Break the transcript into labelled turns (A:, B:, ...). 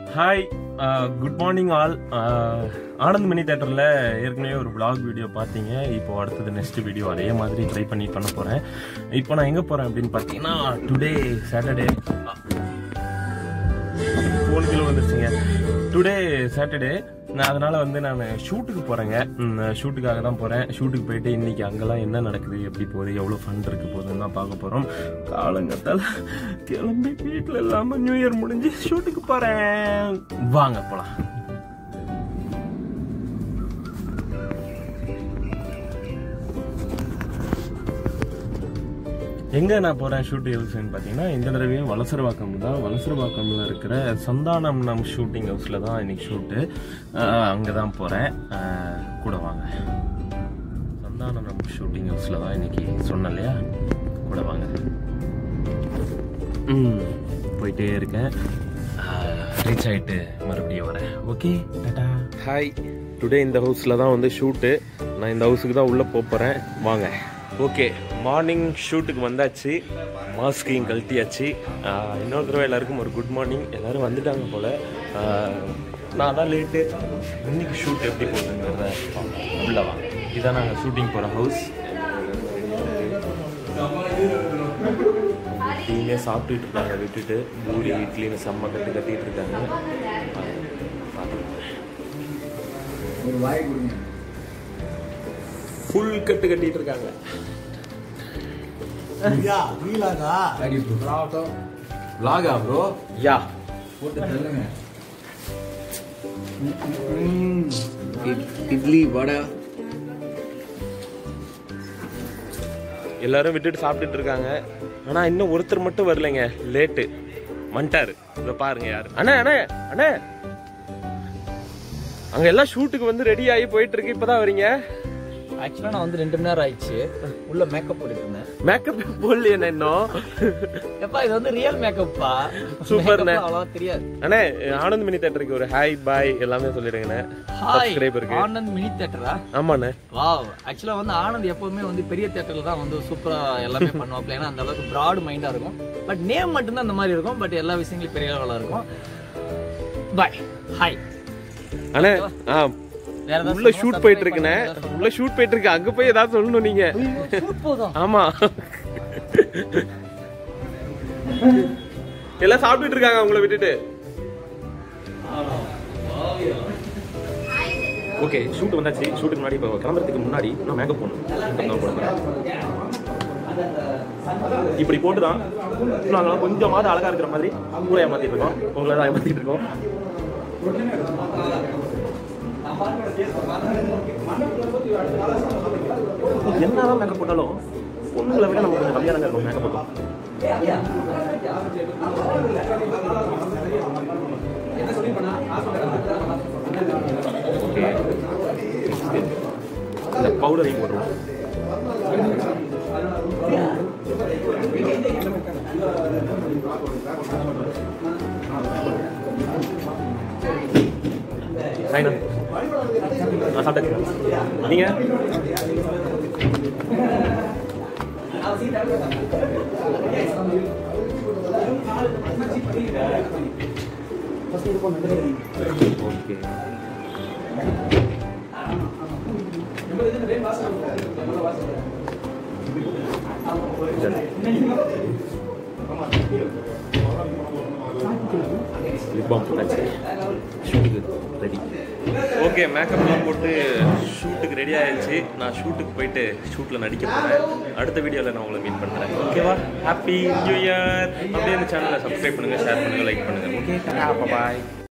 A: Hi good morning all Anand mini தேட்டரில் ஏற்கனவே ஒரு vlog வீடியோ பார்த்தீங்க இப்போ அடுத்தது நெக்ஸ்ட் வீடியோ அதே மாதிரி ட்ரை பண்ணி பண்ண போகிறேன் இப்போ நான் எங்கே போகிறேன் அப்படின்னு பார்த்தீங்கன்னா டுடே சாட்டர்டே ஃபோன் கிலோ வந்துருச்சுங்க டுடே சாட்டர்டே நான் அதனால வந்து நான் ஷூட்டுக்கு போகிறேங்க ஷூட்டுக்காக தான் போகிறேன் ஷூட்டுக்கு போயிட்டு இன்னைக்கு அங்கெல்லாம் என்ன நடக்குது எப்படி போகுது எவ்வளோ ஃபண்ட் இருக்க போகுதுன்னு தான் பார்க்க போகிறோம் காலங்கத்தால் கிளம்பி வீட்டில் இல்லாமல் நியூ இயர் முடிஞ்சு ஷூட்டுக்கு போகிறேன் வாங்க போகலாம் எங்க நான் போறேன் ஷூட் ஹவுஸ்னு பார்த்தீங்கன்னா இந்த தடவையும் வலசரவாக்கம் தான் வலசரவாக்கம்ல இருக்கிற சந்தானம் நம் ஷூட்டிங் ஹவுஸ்ல தான் இன்னைக்கு ஷூட்டு அங்கே தான் போறேன் அஹ், கூட வாங்க சந்தானம் நம் ஷூட்டிங் ஹவுஸ்ல தான் இன்னைக்கு சொன்னேன் இல்லையா கூட வாங்க ம் போயிட்டே இருக்கேன் ரீச் ஆயிட்டு மறுபடியும் வரேன் ஓகே டாடா ஹாய் டுடே இந்த ஹவுஸில் தான் வந்து ஷூட்டு நான் இந்த ஹவுஸுக்கு தான் உள்ளே போகிறேன் வாங்க ஓகே மார்னிங் ஷூட்டுக்கு வந்தாச்சு மாஸ்கையும் கழட்டியாச்சு ஆஹ், இன்னொரு தடவை எல்லாருக்கும் ஒரு குட் மார்னிங் எல்லாரும் வந்துட்டாங்க போல் நான் தான் லேட்டு இன்னைக்கு ஷூட் எப்படி போகுதுங்கிறத உள்ள வாங்க இதான் நாங்கள் ஷூட்டிங் போகிற ஹவுஸ் டீமே சாப்பிட்டுட்டு இருக்காங்க விட்டுட்டு பூரி இட்லின்னு செம்ம கட்டு கட்டிட்டு இருக்காங்க
B: ஒரு வாய் கொடுங்க
A: ஃபுல் கட்டு கட்டிட்டு இருக்காங்க
B: வீலாகா அடி ப்ரோ லாகா ப்ரோ
A: யா
B: போட்டு தள்ளுங்க இட்லி வடை
A: எல்லாரும் விட்டுட்டு சாப்பிட்டுட்டு இருக்காங்க ஆனா இன்னும் ஒருத்தர் மட்டும் வரலைங்க லேட்டு வந்துட்டாரு இத பாருங்க யாரு அண்ணே அண்ணே அண்ணே அங்க எல்லாம் ஷூட்டுக்கு வந்து ரெடி ஆகி போயிட்டு இருக்கு இப்பதான் வரீங்க
C: ஆக்சுவலா நான் வந்து ரெண்டு மணி நேரம் ஆயிடுச்சு உள்ள மேக்கப் போட்டுட்டு இருந்தேன்
A: மேக்கப் போடலையே இன்னும்
C: எப்பா இது வந்து ரியல் மேக்கப்பா
A: சூப்பர்ண்ணே.
C: அவ்வளவா தெரியாது
A: அண்ணே ஆனந்த் மினி தேட்டருக்கு ஒரு ஹாய் பாய் எல்லாமே சொல்லிடுங்கண்ணே
C: ஹாய்
A: சப்ஸ்கிரைபருக்கு
C: ஆனந்த் மினி தேட்டரா
A: ஆமாண்ணே
C: வாவ் ஆக்சுவலா வந்து ஆனந்த் எப்பவுமே வந்து பெரிய தேட்டர்ல தான் வந்து சூப்பரா எல்லாமே பண்ணுவாப்ல ஏன்னா அந்த அளவுக்கு பிராட் மைண்டா இருக்கும் பட் நேம் மட்டும்தான் அந்த மாதிரி இருக்கும் பட் எல்லா விஷயங்களும் பெரிய அளவுல இருக்கும் பாய் ஹாய்
A: அண்ணே ஆ
C: வேற ஏதாவது
A: உள்ள ஷூட் போயிட்டு இருக்குண்ணே உள்ள ஷூட் போயிட்டு இருக்கு அங்க போய் ஏதாவது சொல்லணும் நீங்க
C: ஷூட் போதும்
A: ஆமா எல்லாம் சாப்பிட்டுட்டு இருக்காங்க உங்களை விட்டுட்டு ஓகே ஷூட் வந்தாச்சு ஷூட்டுக்கு முன்னாடி இப்போ கிளம்புறதுக்கு முன்னாடி நான் மேக்கப் போடணும் makeup தான் போட போறேன். இப்படி போட்டு தான் நாங்களாம் கொஞ்சமாவது அழகா இருக்கிற மாதிரி கூட ஏமாத்திட்டு இருக்கோம் உங்களை தான் ஏமாத்திட்டு இருக்கோம் என்னதான் மேக்கப் போட்டாலும் பொண்ணுங்களை விட நம்ம கொஞ்சம் கம்மியாக இருக்கும் மேக்கப் போட்டோம் ஓகே இந்த பவுடரையும் போடுறோம் சாய்னா நான் சாப்பிட்டேன் நீங்க ஓகே லிப் பாம் போட்டாச்சு ஷூட்டுக்கு ரெடி ஓகே மேக்கப்லாம் போட்டு ஷூட்டுக்கு ரெடி ஆயிடுச்சு நான் ஷூட்டுக்கு போயிட்டு ஷூட்டில் நடிக்க போகிறேன் அடுத்த வீடியோவில் நான் உங்களை மீட் பண்ணுறேன் ஓகேவா ஹாப்பி நியூ இயர் அப்படியே இந்த சேனலை சப்ஸ்கிரைப் பண்ணுங்கள் ஷேர் பண்ணுங்கள் லைக் பண்ணுங்கள் ஓகே பாய்